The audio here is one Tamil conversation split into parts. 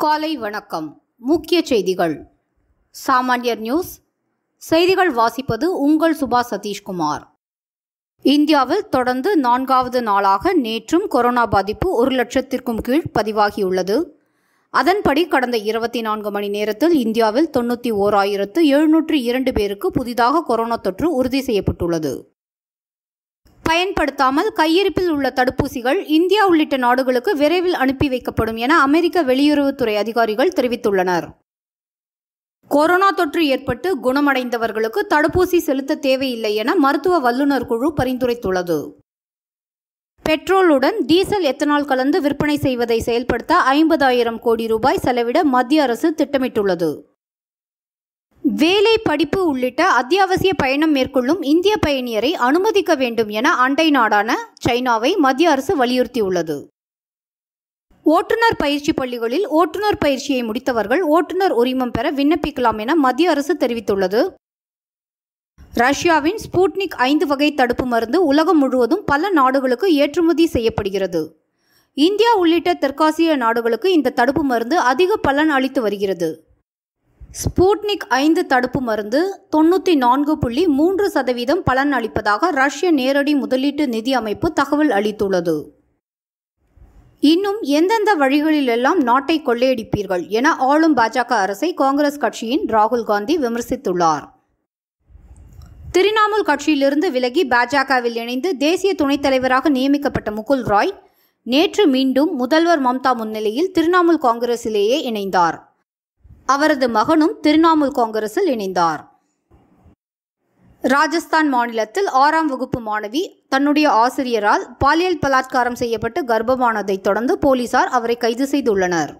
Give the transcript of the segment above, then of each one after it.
காலை வணக்கம் முக்கிய செய்திகள் சாமானியர் நியூஸ் செய்திகள் வாசிப்பது உங்கள் சுபா சதீஷ்குமார் இந்தியாவில் தொடர்ந்து நான்காவது நாளாக நேற்றும் கொரோனா பாதிப்பு ஒரு லட்சத்திற்கும் கீழ் பதிவாகியுள்ளது அதன்படி கடந்த இருபத்தி நான்கு மணி நேரத்தில் இந்தியாவில் தொண்ணூற்றி ஓர் ஆயிரத்து எழுநூற்று இரண்டு பேருக்கு புதிதாக கொரோனா தொற்று உறுதி செய்யப்பட்டுள்ளது பயன்படுத்தாமல் கையிருப்பில் உள்ள தடுப்பூசிகள் இந்தியா உள்ளிட்ட நாடுகளுக்கு விரைவில் அனுப்பி வைக்கப்படும் என அமெரிக்க வெளியுறவுத்துறை அதிகாரிகள் தெரிவித்துள்ளனர் கொரோனா தொற்று ஏற்பட்டு குணமடைந்தவர்களுக்கு தடுப்பூசி செலுத்த தேவையில்லை என மருத்துவ வல்லுநர் குழு பரிந்துரைத்துள்ளது பெட்ரோலுடன் டீசல் எத்தனால் கலந்து விற்பனை செய்வதை செயல்படுத்த ஐம்பதாயிரம் கோடி ரூபாய் செலவிட மத்திய அரசு திட்டமிட்டுள்ளது வேலை படிப்பு உள்ளிட்ட அத்தியாவசிய பயணம் மேற்கொள்ளும் இந்திய பயணியரை அனுமதிக்க வேண்டும் என அண்டை நாடான சைனாவை மத்திய அரசு வலியுறுத்தியுள்ளது ஓட்டுநர் பயிற்சி பள்ளிகளில் ஓட்டுநர் பயிற்சியை முடித்தவர்கள் ஓட்டுநர் உரிமம் பெற விண்ணப்பிக்கலாம் என மத்திய அரசு தெரிவித்துள்ளது ரஷ்யாவின் ஸ்பூட்னிக் ஐந்து வகை தடுப்பு மருந்து உலகம் முழுவதும் பல நாடுகளுக்கு ஏற்றுமதி செய்யப்படுகிறது இந்தியா உள்ளிட்ட தெற்காசிய நாடுகளுக்கு இந்த தடுப்பு மருந்து அதிக பலன் அளித்து வருகிறது ஸ்பூட்னிக் ஐந்து தடுப்பு மருந்து தொண்ணூற்றி நான்கு புள்ளி மூன்று சதவீதம் பலன் அளிப்பதாக ரஷ்ய நேரடி முதலீட்டு நிதி அமைப்பு தகவல் அளித்துள்ளது இன்னும் எந்தெந்த வழிகளிலெல்லாம் நாட்டை கொள்ளையடிப்பீர்கள் என ஆளும் பாஜக அரசை காங்கிரஸ் கட்சியின் ராகுல் காந்தி விமர்சித்துள்ளார் திரிணாமுல் கட்சியிலிருந்து விலகி பாஜகவில் இணைந்து தேசிய துணைத் தலைவராக நியமிக்கப்பட்ட முகுல் ராய் நேற்று மீண்டும் முதல்வர் மம்தா முன்னிலையில் திரிணாமுல் காங்கிரசிலேயே இணைந்தார் அவரது மகனும் திரிணாமுல் காங்கிரஸில் இணைந்தார் ராஜஸ்தான் மாநிலத்தில் ஆறாம் வகுப்பு மாணவி தன்னுடைய ஆசிரியரால் பாலியல் பலாத்காரம் செய்யப்பட்டு கர்ப்பமானதைத் தொடர்ந்து போலீசார் அவரை கைது செய்துள்ளனர்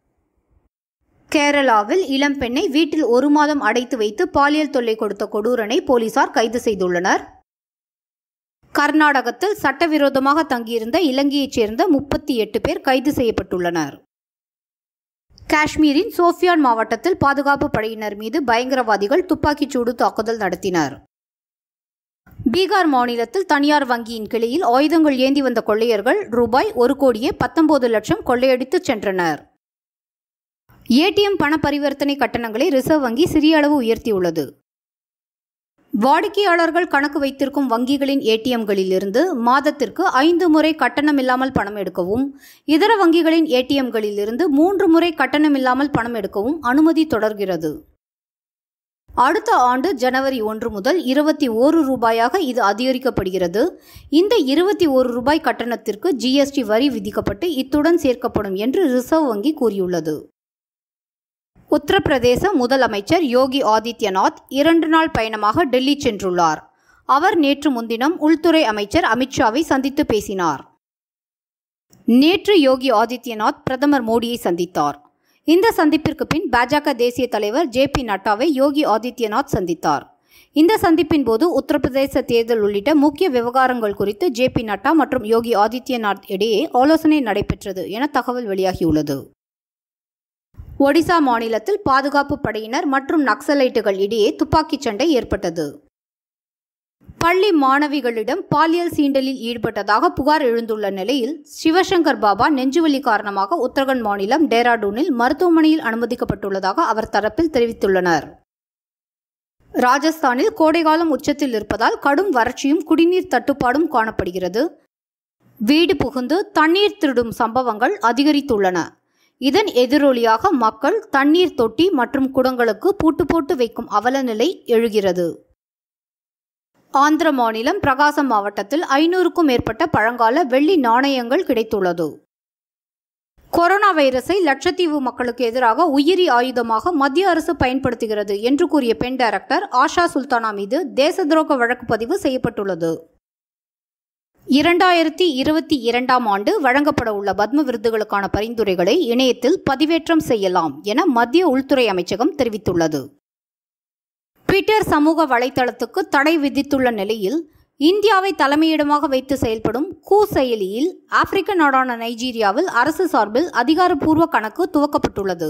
கேரளாவில் இளம்பெண்ணை வீட்டில் ஒரு மாதம் அடைத்து வைத்து பாலியல் தொல்லை கொடுத்த கொடூரனை போலீசார் கைது செய்துள்ளனர் கர்நாடகத்தில் சட்டவிரோதமாக தங்கியிருந்த இலங்கையைச் சேர்ந்த முப்பத்தி எட்டு பேர் கைது செய்யப்பட்டுள்ளனர் காஷ்மீரின் சோஃபியான் மாவட்டத்தில் பாதுகாப்பு படையினர் மீது பயங்கரவாதிகள் துப்பாக்கிச்சூடு தாக்குதல் நடத்தினர் பீகார் மாநிலத்தில் தனியார் வங்கியின் கிளையில் ஆயுதங்கள் ஏந்தி வந்த கொள்ளையர்கள் ரூபாய் ஒரு கோடியே பத்தொன்பது லட்சம் கொள்ளையடித்து சென்றனர் ஏடிஎம் பண பரிவர்த்தனை கட்டணங்களை ரிசர்வ் வங்கி சிறிய அளவு உயர்த்தியுள்ளது வாடிக்கையாளர்கள் கணக்கு வைத்திருக்கும் வங்கிகளின் ஏடிஎம்களிலிருந்து மாதத்திற்கு ஐந்து முறை கட்டணமில்லாமல் பணம் எடுக்கவும் இதர வங்கிகளின் ஏடிஎம்களிலிருந்து மூன்று முறை கட்டணமில்லாமல் பணம் எடுக்கவும் அனுமதி தொடர்கிறது அடுத்த ஆண்டு ஜனவரி ஒன்று முதல் இருபத்தி ஓரு ரூபாயாக இது அதிகரிக்கப்படுகிறது இந்த இருபத்தி ஓரு ரூபாய் கட்டணத்திற்கு ஜிஎஸ்டி வரி விதிக்கப்பட்டு இத்துடன் சேர்க்கப்படும் என்று ரிசர்வ் வங்கி கூறியுள்ளது உத்தரப்பிரதேச முதலமைச்சர் யோகி ஆதித்யநாத் இரண்டு நாள் பயணமாக டெல்லி சென்றுள்ளார் அவர் நேற்று முன்தினம் உள்துறை அமைச்சர் அமித்ஷாவை சந்தித்து பேசினார் நேற்று யோகி ஆதித்யநாத் பிரதமர் மோடியை சந்தித்தார் இந்த சந்திப்பிற்கு பின் பாஜக தேசிய தலைவர் ஜே பி நட்டாவை யோகி ஆதித்யநாத் சந்தித்தார் இந்த சந்திப்பின் போது உத்தரப்பிரதேச தேர்தல் உள்ளிட்ட முக்கிய விவகாரங்கள் குறித்து ஜே பி நட்டா மற்றும் யோகி ஆதித்யநாத் இடையே ஆலோசனை நடைபெற்றது என தகவல் வெளியாகியுள்ளது ஒடிசா மாநிலத்தில் பாதுகாப்பு படையினர் மற்றும் நக்சலைட்டுகள் இடையே துப்பாக்கிச் சண்டை ஏற்பட்டது பள்ளி மாணவிகளிடம் பாலியல் சீண்டலில் ஈடுபட்டதாக புகார் எழுந்துள்ள நிலையில் சிவசங்கர் பாபா நெஞ்சுவலி காரணமாக உத்தரகண்ட் மாநிலம் டேராடூனில் மருத்துவமனையில் அனுமதிக்கப்பட்டுள்ளதாக அவர் தரப்பில் தெரிவித்துள்ளனர் ராஜஸ்தானில் கோடைகாலம் உச்சத்தில் இருப்பதால் கடும் வறட்சியும் குடிநீர் தட்டுப்பாடும் காணப்படுகிறது வீடு புகுந்து தண்ணீர் திருடும் சம்பவங்கள் அதிகரித்துள்ளன இதன் எதிரொலியாக மக்கள் தண்ணீர் தொட்டி மற்றும் குடங்களுக்கு பூட்டு போட்டு வைக்கும் அவலநிலை எழுகிறது ஆந்திர மாநிலம் பிரகாசம் மாவட்டத்தில் ஐநூறுக்கும் மேற்பட்ட பழங்கால வெள்ளி நாணயங்கள் கிடைத்துள்ளது கொரோனா வைரஸை லட்சத்தீவு மக்களுக்கு எதிராக உயிரி ஆயுதமாக மத்திய அரசு பயன்படுத்துகிறது என்று கூறிய பெண் டைரக்டர் ஆஷா சுல்தானா மீது தேச துரோக வழக்கு பதிவு செய்யப்பட்டுள்ளது இரண்டாயிரத்தி இருபத்தி இரண்டாம் ஆண்டு வழங்கப்பட உள்ள பத்ம விருதுகளுக்கான பரிந்துரைகளை இணையத்தில் பதிவேற்றம் செய்யலாம் என மத்திய உள்துறை அமைச்சகம் தெரிவித்துள்ளது ட்விட்டர் சமூக வலைதளத்துக்கு தடை விதித்துள்ள நிலையில் இந்தியாவை தலைமையிடமாக வைத்து செயல்படும் கூ செயலியில் ஆப்பிரிக்க நாடான நைஜீரியாவில் அரசு சார்பில் அதிகாரப்பூர்வ கணக்கு துவக்கப்பட்டுள்ளது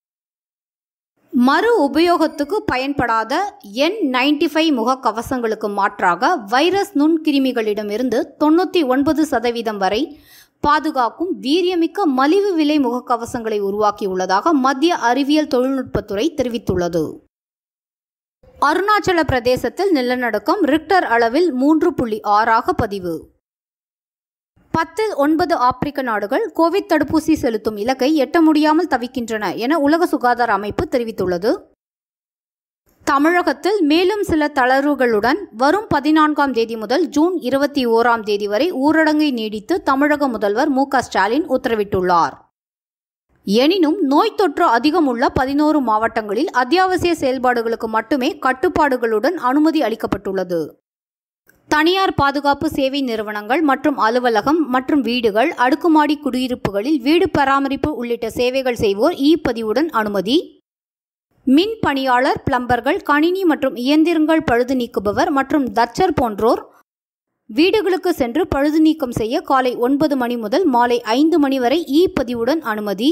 மறு உபயோகத்துக்கு பயன்படாத என் நைன்டி ஃபைவ் முகக்கவசங்களுக்கு மாற்றாக வைரஸ் நுண்கிருமிகளிடமிருந்து தொண்ணூற்றி ஒன்பது சதவீதம் வரை பாதுகாக்கும் வீரியமிக்க மலிவு விலை முகக்கவசங்களை உருவாக்கியுள்ளதாக மத்திய அறிவியல் தொழில்நுட்பத்துறை தெரிவித்துள்ளது அருணாச்சல பிரதேசத்தில் நிலநடுக்கம் ரிக்டர் அளவில் மூன்று புள்ளி ஆறாக பதிவு பத்தில் ஒன்பது ஆப்பிரிக்க நாடுகள் கோவிட் தடுப்பூசி செலுத்தும் இலக்கை எட்ட முடியாமல் தவிக்கின்றன என உலக சுகாதார அமைப்பு தெரிவித்துள்ளது தமிழகத்தில் மேலும் சில தளர்வுகளுடன் வரும் பதினான்காம் தேதி முதல் ஜூன் இருபத்தி ஓராம் தேதி வரை ஊரடங்கை நீடித்து தமிழக முதல்வர் மு ஸ்டாலின் உத்தரவிட்டுள்ளார் எனினும் நோய் தொற்று அதிகம் உள்ள பதினோரு மாவட்டங்களில் அத்தியாவசிய செயல்பாடுகளுக்கு மட்டுமே கட்டுப்பாடுகளுடன் அனுமதி அளிக்கப்பட்டுள்ளது தனியார் பாதுகாப்பு சேவை நிறுவனங்கள் மற்றும் அலுவலகம் மற்றும் வீடுகள் அடுக்குமாடி குடியிருப்புகளில் வீடு பராமரிப்பு உள்ளிட்ட சேவைகள் செய்வோர் இ பதிவுடன் அனுமதி மின் பணியாளர் பிளம்பர்கள் கணினி மற்றும் இயந்திரங்கள் பழுது நீக்குபவர் மற்றும் தச்சர் போன்றோர் வீடுகளுக்கு சென்று பழுது நீக்கம் செய்ய காலை ஒன்பது மணி முதல் மாலை ஐந்து மணி வரை இ பதிவுடன் அனுமதி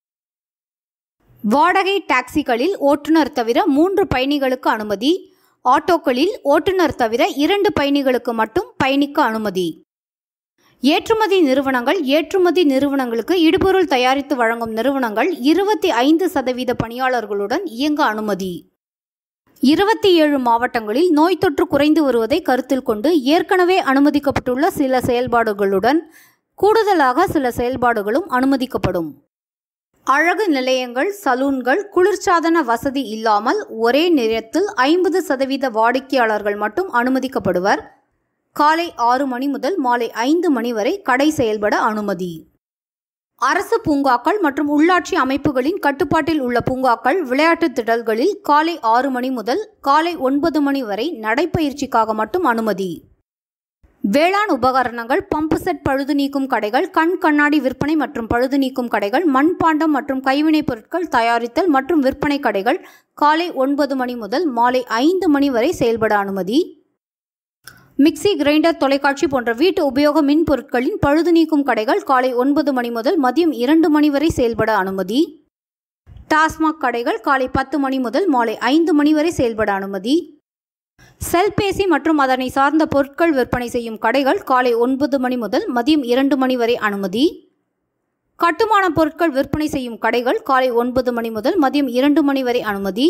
வாடகை டாக்ஸிகளில் ஓட்டுநர் தவிர மூன்று பயணிகளுக்கு அனுமதி ஆட்டோக்களில் ஓட்டுநர் தவிர இரண்டு பயணிகளுக்கு மட்டும் பயணிக்க அனுமதி ஏற்றுமதி நிறுவனங்கள் ஏற்றுமதி நிறுவனங்களுக்கு இடுபொருள் தயாரித்து வழங்கும் நிறுவனங்கள் இருபத்தி ஐந்து சதவீத பணியாளர்களுடன் இயங்க அனுமதி இருபத்தி ஏழு மாவட்டங்களில் நோய் தொற்று குறைந்து வருவதை கருத்தில் கொண்டு ஏற்கனவே அனுமதிக்கப்பட்டுள்ள சில செயல்பாடுகளுடன் கூடுதலாக சில செயல்பாடுகளும் அனுமதிக்கப்படும் அழகு நிலையங்கள் சலூன்கள் குளிர்சாதன வசதி இல்லாமல் ஒரே நேரத்தில் ஐம்பது சதவீத வாடிக்கையாளர்கள் மட்டும் அனுமதிக்கப்படுவர் காலை ஆறு மணி முதல் மாலை ஐந்து மணி வரை கடை செயல்பட அனுமதி அரசு பூங்காக்கள் மற்றும் உள்ளாட்சி அமைப்புகளின் கட்டுப்பாட்டில் உள்ள பூங்காக்கள் விளையாட்டு திடல்களில் காலை ஆறு மணி முதல் காலை ஒன்பது மணி வரை நடைப்பயிற்சிக்காக மட்டும் அனுமதி வேளாண் உபகரணங்கள் பம்பு செட் பழுது நீக்கும் கடைகள் கண் கண்ணாடி விற்பனை மற்றும் பழுது நீக்கும் கடைகள் மண்பாண்டம் மற்றும் கைவினைப் பொருட்கள் தயாரித்தல் மற்றும் விற்பனை கடைகள் காலை ஒன்பது மணி முதல் மாலை ஐந்து மணி வரை செயல்பட அனுமதி மிக்சி கிரைண்டர் தொலைக்காட்சி போன்ற வீட்டு உபயோக மின் பொருட்களின் பழுது நீக்கும் கடைகள் காலை ஒன்பது மணி முதல் மதியம் இரண்டு மணி வரை செயல்பட அனுமதி டாஸ்மாக் கடைகள் காலை பத்து மணி முதல் மாலை ஐந்து மணி வரை செயல்பட அனுமதி செல்பேசி மற்றும் அதனை சார்ந்த பொருட்கள் விற்பனை செய்யும் கடைகள் காலை ஒன்பது மணி முதல் மதியம் இரண்டு மணி வரை அனுமதி கட்டுமான பொருட்கள் விற்பனை செய்யும் கடைகள் காலை ஒன்பது மணி முதல் மதியம் இரண்டு மணி வரை அனுமதி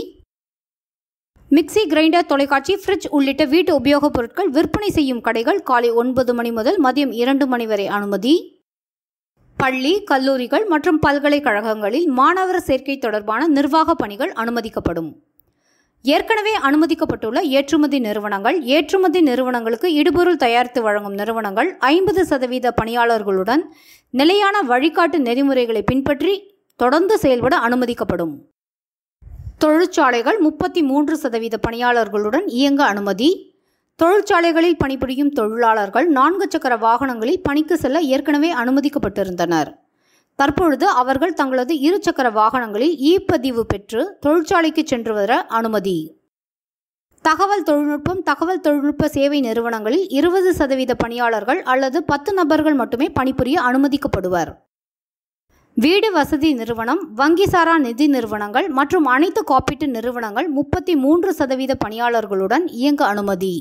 மிக்சி கிரைண்டர் தொலைக்காட்சி ஃப்ரிட்ஜ் உள்ளிட்ட வீட்டு உபயோகப் பொருட்கள் விற்பனை செய்யும் கடைகள் காலை ஒன்பது மணி முதல் மதியம் இரண்டு மணி வரை அனுமதி பள்ளி கல்லூரிகள் மற்றும் பல்கலைக்கழகங்களில் மாணவர் சேர்க்கை தொடர்பான நிர்வாக பணிகள் அனுமதிக்கப்படும் ஏற்கனவே அனுமதிக்கப்பட்டுள்ள ஏற்றுமதி நிறுவனங்கள் ஏற்றுமதி நிறுவனங்களுக்கு இடுபொருள் தயாரித்து வழங்கும் நிறுவனங்கள் ஐம்பது சதவீத பணியாளர்களுடன் நிலையான வழிகாட்டு நெறிமுறைகளை பின்பற்றி தொடர்ந்து செயல்பட அனுமதிக்கப்படும் தொழிற்சாலைகள் முப்பத்தி மூன்று சதவீத பணியாளர்களுடன் இயங்க அனுமதி தொழிற்சாலைகளில் பணிபுரியும் தொழிலாளர்கள் நான்கு சக்கர வாகனங்களில் பணிக்கு செல்ல ஏற்கனவே அனுமதிக்கப்பட்டிருந்தனர் தற்பொழுது அவர்கள் தங்களது இரு சக்கர வாகனங்களில் இ பதிவு பெற்று தொழிற்சாலைக்கு சென்று வர அனுமதி தகவல் தொழில்நுட்பம் தகவல் தொழில்நுட்ப சேவை நிறுவனங்களில் இருபது சதவீத பணியாளர்கள் அல்லது பத்து நபர்கள் மட்டுமே பணிபுரிய அனுமதிக்கப்படுவர் வீடு வசதி நிறுவனம் வங்கிசாரா நிதி நிறுவனங்கள் மற்றும் அனைத்து காப்பீட்டு நிறுவனங்கள் முப்பத்தி மூன்று சதவீத பணியாளர்களுடன் இயங்க அனுமதி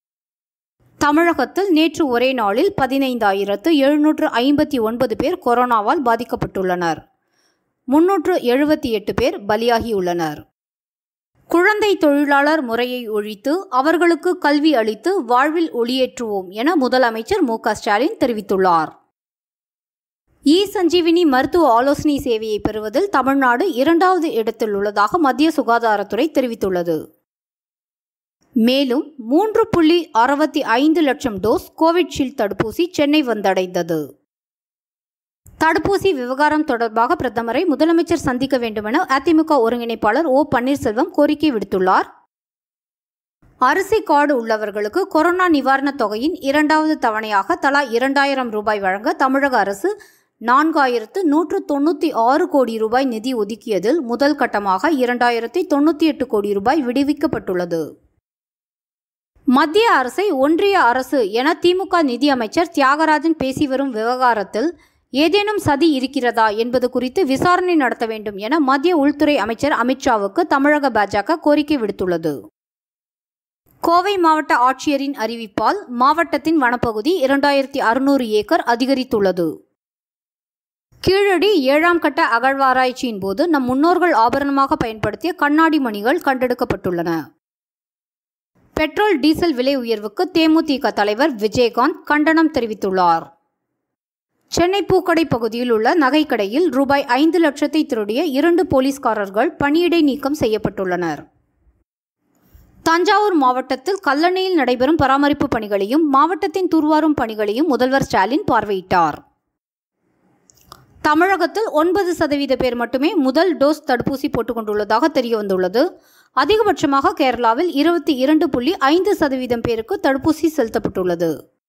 தமிழகத்தில் நேற்று ஒரே நாளில் பதினைந்தாயிரத்து எழுநூற்று ஐம்பத்தி ஒன்பது பேர் கொரோனாவால் பாதிக்கப்பட்டுள்ளனர் முன்னூற்று எழுபத்தி எட்டு பேர் பலியாகியுள்ளனர் குழந்தை தொழிலாளர் முறையை ஒழித்து அவர்களுக்கு கல்வி அளித்து வாழ்வில் ஒளியேற்றுவோம் என முதலமைச்சர் மு ஸ்டாலின் தெரிவித்துள்ளார் இ சஞ்சீவினி மருத்துவ ஆலோசனை சேவையை பெறுவதில் தமிழ்நாடு இரண்டாவது இடத்தில் உள்ளதாக மத்திய சுகாதாரத்துறை தெரிவித்துள்ளது மேலும் மூன்று புள்ளி அறுபத்தி ஐந்து லட்சம் டோஸ் கோவிட்ஷீல்டு தடுப்பூசி சென்னை வந்தடைந்தது தடுப்பூசி விவகாரம் தொடர்பாக பிரதமரை முதலமைச்சர் சந்திக்க வேண்டுமென அதிமுக ஒருங்கிணைப்பாளர் ஓ பன்னீர்செல்வம் கோரிக்கை விடுத்துள்ளார் அரிசி கார்டு உள்ளவர்களுக்கு கொரோனா நிவாரணத் தொகையின் இரண்டாவது தவணையாக தலா இரண்டாயிரம் ரூபாய் வழங்க தமிழக அரசு நான்காயிரத்து நூற்று தொண்ணூற்றி ஆறு கோடி ரூபாய் நிதி ஒதுக்கியதில் முதல் கட்டமாக இரண்டாயிரத்தி தொண்ணூற்றி எட்டு கோடி ரூபாய் விடுவிக்கப்பட்டுள்ளது மத்திய அரசை ஒன்றிய அரசு என திமுக நிதியமைச்சர் தியாகராஜன் பேசி வரும் விவகாரத்தில் ஏதேனும் சதி இருக்கிறதா என்பது குறித்து விசாரணை நடத்த வேண்டும் என மத்திய உள்துறை அமைச்சர் அமித்ஷாவுக்கு தமிழக பாஜக கோரிக்கை விடுத்துள்ளது கோவை மாவட்ட ஆட்சியரின் அறிவிப்பால் மாவட்டத்தின் வனப்பகுதி இரண்டாயிரத்தி அறுநூறு ஏக்கர் அதிகரித்துள்ளது கீழடி ஏழாம் கட்ட அகழ்வாராய்ச்சியின் போது நம் முன்னோர்கள் ஆபரணமாக பயன்படுத்திய கண்ணாடி மணிகள் கண்டெடுக்கப்பட்டுள்ளன பெட்ரோல் டீசல் விலை உயர்வுக்கு தேமுதிக தலைவர் விஜயகாந்த் கண்டனம் தெரிவித்துள்ளார் சென்னை பூக்கடை பகுதியில் உள்ள நகைக்கடையில் ரூபாய் ஐந்து லட்சத்தை திருடிய இரண்டு போலீஸ்காரர்கள் பணியிடை நீக்கம் செய்யப்பட்டுள்ளனர் தஞ்சாவூர் மாவட்டத்தில் கல்லணையில் நடைபெறும் பராமரிப்பு பணிகளையும் மாவட்டத்தின் தூர்வாரும் பணிகளையும் முதல்வர் ஸ்டாலின் பார்வையிட்டார் தமிழகத்தில் ஒன்பது சதவீத பேர் மட்டுமே முதல் டோஸ் தடுப்பூசி போட்டுக் கொண்டுள்ளதாக தெரியவந்துள்ளது அதிகபட்சமாக கேரளாவில் இருபத்தி இரண்டு புள்ளி ஐந்து சதவீதம் பேருக்கு தடுப்பூசி செலுத்தப்பட்டுள்ளது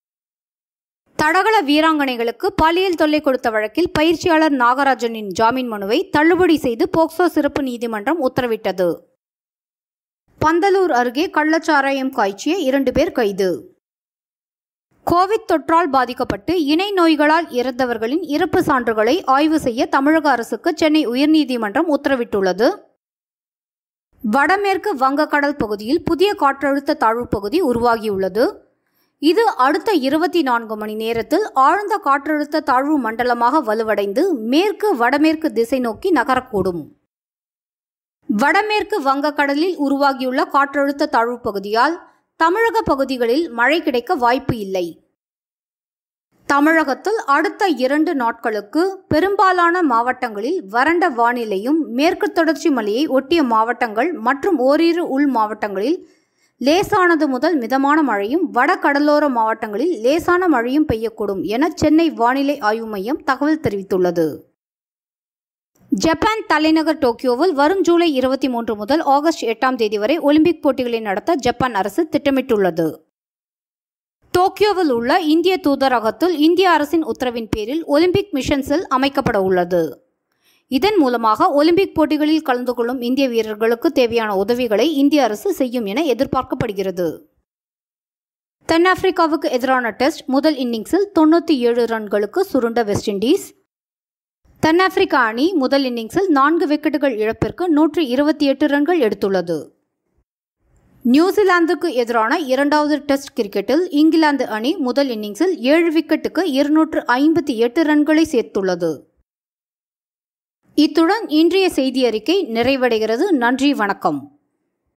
தடகள வீராங்கனைகளுக்கு பாலியல் தொல்லை கொடுத்த வழக்கில் பயிற்சியாளர் நாகராஜனின் ஜாமீன் மனுவை தள்ளுபடி செய்து போக்சோ சிறப்பு நீதிமன்றம் உத்தரவிட்டது பந்தலூர் அருகே கள்ளச்சாராயம் காய்ச்சிய இரண்டு பேர் கைது கோவிட் தொற்றால் பாதிக்கப்பட்டு இணை நோய்களால் இறந்தவர்களின் இறப்பு சான்றுகளை ஆய்வு செய்ய தமிழக அரசுக்கு சென்னை உயர்நீதிமன்றம் உத்தரவிட்டுள்ளது வடமேற்கு வங்கக்கடல் பகுதியில் புதிய காற்றழுத்த தாழ்வு பகுதி உருவாகியுள்ளது இது அடுத்த இருபத்தி நான்கு மணி நேரத்தில் ஆழ்ந்த காற்றழுத்த தாழ்வு மண்டலமாக வலுவடைந்து மேற்கு வடமேற்கு திசை நோக்கி நகரக்கூடும் வடமேற்கு வங்கக்கடலில் உருவாகியுள்ள காற்றழுத்த தாழ்வு பகுதியால் தமிழக பகுதிகளில் மழை கிடைக்க வாய்ப்பு இல்லை தமிழகத்தில் அடுத்த இரண்டு நாட்களுக்கு பெரும்பாலான மாவட்டங்களில் வறண்ட வானிலையும் மேற்கு தொடர்ச்சி மலையை ஒட்டிய மாவட்டங்கள் மற்றும் ஓரிரு உள் மாவட்டங்களில் லேசானது முதல் மிதமான மழையும் வட கடலோர மாவட்டங்களில் லேசான மழையும் பெய்யக்கூடும் என சென்னை வானிலை ஆய்வு மையம் தகவல் தெரிவித்துள்ளது ஜப்பான் தலைநகர் டோக்கியோவில் வரும் ஜூலை இருபத்தி மூன்று முதல் ஆகஸ்ட் எட்டாம் தேதி வரை ஒலிம்பிக் போட்டிகளை நடத்த ஜப்பான் அரசு திட்டமிட்டுள்ளது டோக்கியோவில் உள்ள இந்திய தூதரகத்தில் இந்திய அரசின் உத்தரவின் பேரில் ஒலிம்பிக் மிஷன் செல் அமைக்கப்பட உள்ளது இதன் மூலமாக ஒலிம்பிக் போட்டிகளில் கலந்து கொள்ளும் இந்திய வீரர்களுக்கு தேவையான உதவிகளை இந்திய அரசு செய்யும் என எதிர்பார்க்கப்படுகிறது தென்னாப்பிரிக்காவுக்கு எதிரான டெஸ்ட் முதல் இன்னிங்ஸில் தொண்ணூற்றி ஏழு ரன்களுக்கு சுருண்ட வெஸ்ட் இண்டீஸ் தென்னாப்பிரிக்கா அணி முதல் இன்னிங்ஸில் நான்கு விக்கெட்டுகள் இழப்பிற்கு நூற்று இருபத்தி எட்டு ரன்கள் எடுத்துள்ளது நியூசிலாந்துக்கு எதிரான இரண்டாவது டெஸ்ட் கிரிக்கெட்டில் இங்கிலாந்து அணி முதல் இன்னிங்ஸில் ஏழு விக்கெட்டுக்கு இருநூற்று ஐம்பத்தி எட்டு ரன்களை சேர்த்துள்ளது இத்துடன் இன்றைய செய்தி அறிக்கை நிறைவடைகிறது நன்றி வணக்கம்